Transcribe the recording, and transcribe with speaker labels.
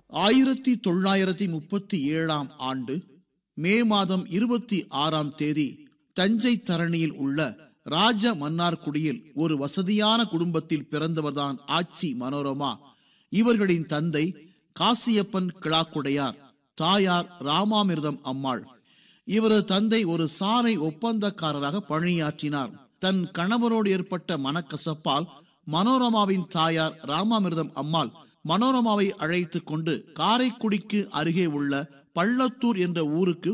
Speaker 1: ஆயிரத்தி தொள்ளாயிரத்தி முப்பத்தி ஏழாம் ஆண்டு மே மாதம் இருபத்தி ஆறாம் தேதி தஞ்சை தரணியில் உள்ள ராஜ மன்னார்குடியில் ஒரு வசதியான குடும்பத்தில் பிறந்தவர்தான் ஆச்சி மனோரமா இவர்களின் தந்தை காசியப்பன் கிளாக்குடையார் தாயார் ராமாமிர்தம் அம்மாள் இவரது தந்தை ஒரு சாலை ஒப்பந்தக்காரராக பணியாற்றினார் தன் கணவரோடு ஏற்பட்ட மனக்கசப்பால் மனோரமாவின் தாயார் ராமாமிர்தம் அம்மாள் மனோரமாவை அழைத்து கொண்டு காரைக்குடிக்கு அருகே உள்ள பள்ளத்தூர் என்ற ஊருக்கு